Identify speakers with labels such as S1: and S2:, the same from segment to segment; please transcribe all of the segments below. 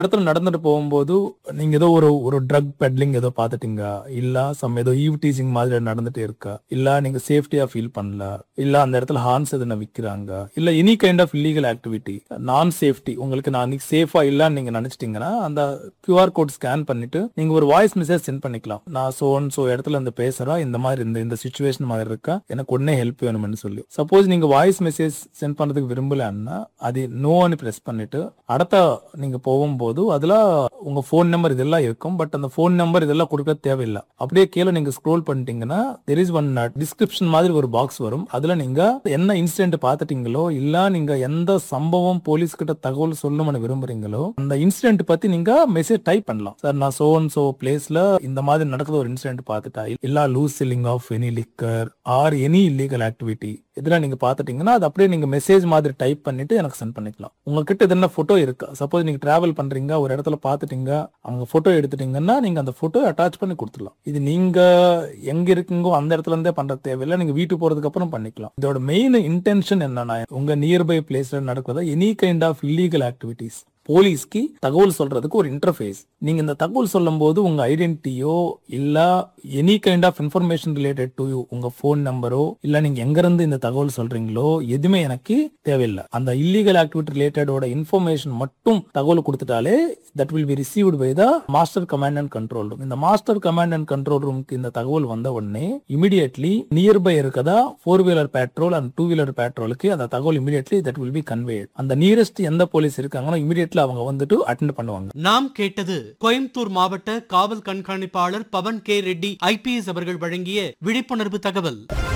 S1: இடத்துல நடந்துட்டு போகும்போது நீங்க ஏதோ ஒரு ஒரு ட்ரக் பெட்லிங் ஏதோ பாத்துட்டீங்க இல்ல சம் ஏதோ ஈவ் டீசிங் மாதிரி நடந்துட்டு இருக்கா இல்ல நீங்க சேஃப்டியா ஃபீல் பண்ணல இல்ல அந்த இடத்துல ஹார்ன்ஸ் எதுனா விக்கிறாங்க இல்ல any kind of illegal activity நான் சேஃப்டி உங்களுக்கு நான் அன்னைக்கு சேஃபா இல்லன்னு நீங்க நினைச்சிட்டீங்கன்னா அந்த கியூஆர் கோட் ஸ்கேன் பண்ணிட்டு நீங்க ஒரு வாய்ஸ் மெசேஜ் சென்ட் பண்ணிக்கலாம் நான் சோ அண்ட் சோ இடத்துல இருந்து பேசுறேன் இந்த மாதிரி இந்த இந்த சுச்சுவேஷன் மாதிரி இருக்கா எனக்கு உடனே ஹெல்ப் வேணும்னு சொல்லி சப்போஸ் நீங்க வாய்ஸ் மெசேஜ் சென்ட் பண்றதுக்கு விரும்பலன்னா அது நோன்னு பிரஸ் பண்ணிட்டு அடுத்த நீங்க போகும்போது அதுல உங்க ஃபோன் நம்பர் இதெல்லாம் இருக்கும் பட் அந்த ஃபோன் நம்பர் இதெல்லாம் கொடுக்க தேவையில்லை அப்படியே கீழே நீங்க ஸ்க்ரோல் பண்ணிட்டீங்கன்னா தெர் இஸ் ஒன் டிஸ்கிரிப்ஷன் மாதிரி ஒரு பாக்ஸ் வரும் அதுல நீங்க என்ன இன்சிடென்ட் பார்த்துட்டீங்களோ இல்ல நீங்க எந்த சம்பவம் போலீஸ் கிட்ட தகவல் சொல்லணும்னு விரும்புறீங்களோ அந்த இன்சிடென்ட் பத்தி நீங்க மெசேஜ் டைப் பண்ணலாம் சார் நான் சோ அண்ட் சோ பிளேஸ்ல இந்த மாதிரி நடக்குது ஒரு இன்சிடென்ட் பார்த்துட்டா இல்ல loose selling of any liquor or any illegal activity இதெல்லாம் நீங்க பாத்துட்டீங்கன்னா அது அப்படியே நீங்க மெசேஜ் மாதிரி டைப் பண்ணிட்டு எனக்கு சென்ட் பண்ணிக்கலாம் உங்ககிட்ட இது என்ன போட்டோ இருக்கா சப்போஸ் நீங்க டிராவல் பண்றீங்க ஒரு இடத்துல பாத்துட்டீங்க அங்க போட்டோ எடுத்துட்டீங்கன்னா நீங்க அந்த போட்டோ அட்டாச் பண்ணி கொடுத்துடலாம் இது நீங்க எங்க இருக்கீங்கோ அந்த இடத்துல இருந்தே பண்ற தேவையில்லை நீங்க வீட்டுக்கு போறதுக்கு அப்புறம் பண்ணிக்கலாம் இதோட மெயின் இன்டென்ஷன் என்னன்னா உங்க நியர்பை பிளேஸ்ல நடக்கிறதா any kind of illegal activities போலீஸ்க்கு தகவல் சொல்றதுக்கு ஒரு இன்டர்ஃபேஸ் நீங்க இந்த தகவல் சொல்லும் போது உங்க ஐடென்டிட்டியோ இல்ல any kind of information related to you உங்க ஃபோன் நம்பரோ இல்ல நீங்க எங்க இருந்து இந்த தகவல் சொல்றீங்களோ எதுவுமே எனக்கு தேவையில்லை அந்த இல்லீகல் ஆக்டிவிட்டி ரிலேட்டடோட இன்ஃபர்மேஷன் மட்டும் தகவல் கொடுத்துட்டாலே that will be received by the master command and control room இந்த மாஸ்டர் கமாண்ட் அண்ட் கண்ட்ரோல் ரூமுக்கு இந்த தகவல் வந்த உடனே இமிடியட்லி நியர்பை இருக்கதா four wheeler patrol and two wheeler பேட்ரோலுக்கு அந்த தகவல் immediately that will be conveyed அந்த நியரஸ்ட் எந்த போலீஸ் இருக்காங்களோ இமிடியட்லி அவங்க வந்துட்டு அட்டென்ட் பண்ணுவாங்க
S2: நாம் கேட்டது கோயம்புத்தூர் மாவட்ட காவல் கண்காணிப்பாளர் பவன் கே ரெட்டி ஐபிஎஸ் அவர்கள் வழங்கிய விழிப்புணர்வு தகவல்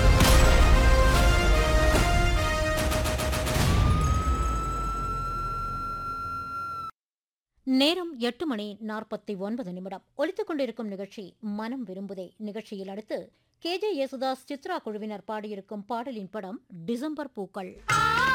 S3: நேரம் எட்டு மணி நாற்பத்தி ஒன்பது நிமிடம் ஒலித்துக் கொண்டிருக்கும் நிகழ்ச்சி மனம் விரும்புதே நிகழ்ச்சியில் அடுத்து கேஜே யேசுதாஸ் சித்ரா குழுவினர் பாடியிருக்கும் பாடலின் படம் டிசம்பர் பூக்கள்